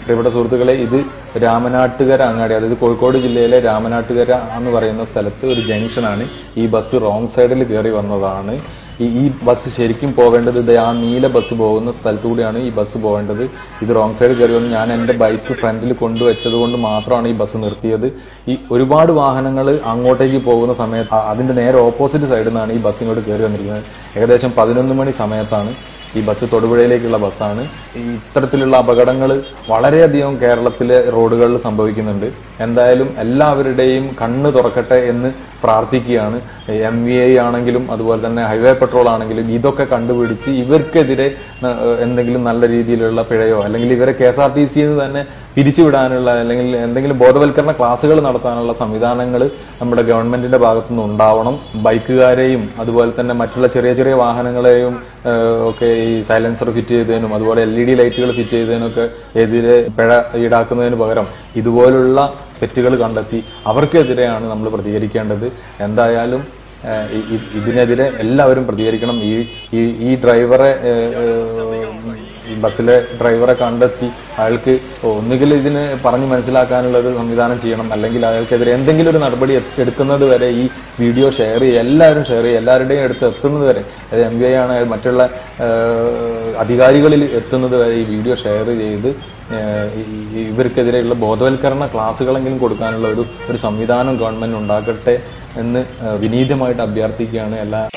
പ്രിയപ്പെട്ട സുഹൃത്തുക്കളെ ഇത് രാമനാട്ടുകര അങ്ങാടി അതായത് കോഴിക്കോട് ജില്ലയിലെ രാമനാട്ടുകര എന്ന് പറയുന്ന സ്ഥലത്ത് ഒരു ജംഗ്ഷനാണ് ഈ ബസ് റോങ് സൈഡിൽ കയറി വന്നതാണ് ഈ ഈ ബസ് ശരിക്കും പോവേണ്ടത് ഇത് ആ നീല ബസ് പോകുന്ന സ്ഥലത്തുകൂടിയാണ് ഈ ബസ് പോകേണ്ടത് ഇത് റോങ് സൈഡ് കയറി വന്ന് ഞാൻ എൻ്റെ ബൈക്ക് ഫ്രണ്ടിൽ കൊണ്ടുവച്ചത് കൊണ്ട് മാത്രമാണ് ഈ ബസ് നിർത്തിയത് ഈ ഒരുപാട് വാഹനങ്ങൾ അങ്ങോട്ടേക്ക് പോകുന്ന സമയത്ത് ആ- അതിന്റെ നേരെ ഓപ്പോസിറ്റ് സൈഡിൽ നിന്നാണ് ഈ ബസ് ഇങ്ങോട്ട് കയറി വന്നിരിക്കുന്നത് ഏകദേശം പതിനൊന്ന് മണി സമയത്താണ് ഈ ബസ് തൊടുപുഴയിലേക്കുള്ള ബസ്സാണ് ഈ ഇത്തരത്തിലുള്ള അപകടങ്ങൾ വളരെയധികം കേരളത്തിലെ റോഡുകളിൽ സംഭവിക്കുന്നുണ്ട് എന്തായാലും എല്ലാവരുടെയും കണ്ണ് തുറക്കട്ടെ എന്ന് പ്രാർത്ഥിക്കുകയാണ് എം വി ഐ ആണെങ്കിലും അതുപോലെ തന്നെ ഹൈവേ പെട്രോൾ ആണെങ്കിലും ഇതൊക്കെ കണ്ടുപിടിച്ച് ഇവർക്കെതിരെ ന- എന്തെങ്കിലും നല്ല രീതിയിലുള്ള പിഴയോ അല്ലെങ്കിൽ ഇവരെ കെ എസ് ആർ ടി സിയിൽ നിന്ന് തന്നെ പിരിച്ചുവിടാനുള്ള അല്ലെങ്കിൽ എന്തെങ്കിലും ബോധവൽക്കരണ ക്ലാസ്സുകൾ നടത്താനുള്ള സംവിധാനങ്ങൾ നമ്മുടെ ഗവൺമെന്റിന്റെ ഭാഗത്തുനിന്ന് ഉണ്ടാവണം ബൈക്കുകാരെയും അതുപോലെ തന്നെ മറ്റുള്ള ചെറിയ ചെറിയ വാഹനങ്ങളെയും ഏഹ്, ഒക്കെ ഈ സൈലൻസർ ഫിറ്റ് ചെയ്തതിനും അതുപോലെ എൽ ഇ ഡി ലൈറ്റുകൾ ഫിറ്റ് ചെയ്തതിനൊക്കെ എതിരെ പിഴ ഈടാക്കുന്നതിന് പകരം ഇതുപോലുള്ള തെറ്റുകൾ കണ്ടെത്തി അവർക്കെതിരെയാണ് നമ്മൾ പ്രതികരിക്കേണ്ടത് എന്തായാലും ഏഹ്, ഇ- ഇ- ഇതിനെതിരെ എല്ലാവരും പ്രതികരിക്കണം ഈ ഈ- ഈ ഡ്രൈവറെ ഏഹ്, ഏഹ്, ഈ ബസ്സിലെ ഡ്രൈവറെ കണ്ടെത്തി അയാൾക്ക് ഒന്നുകിൽ ഇതിന് പറഞ്ഞ് മനസ്സിലാക്കാനുള്ള ഒരു സംവിധാനം ചെയ്യണം അല്ലെങ്കിൽ അയാൾക്കെതിരെ എന്തെങ്കിലും ഒരു നടപടി എ- എടുക്കുന്നത് വരെ ഈ വീഡിയോ ഷെയർ ചെയ്യുക എല്ലാവരും ഷെയർ ചെയ്യുക എല്ലാവരുടെയും അടുത്ത് എത്തുന്നത് വരെ അത് എം ബി ഐ ആണ് മറ്റുള്ള ഏഹ്, അധികാരികളിൽ എത്തുന്നത് വരെ ഈ വീഡിയോ ഷെയർ ചെയ്ത് ഏഹ്, ഈ- ഈ ഇവർക്കെതിരെയുള്ള ബോധവൽക്കരണ ക്ലാസ്സുകളെങ്കിലും കൊടുക്കാനുള്ള ഒരു ഒരു സംവിധാനം ഗവൺമെന്റ് ഉണ്ടാക്കട്ടെ എന്ന് ഏഹ്, വിനീതമായിട്ട് അഭ്യർത്ഥിക്കുകയാണ് എല്ലാ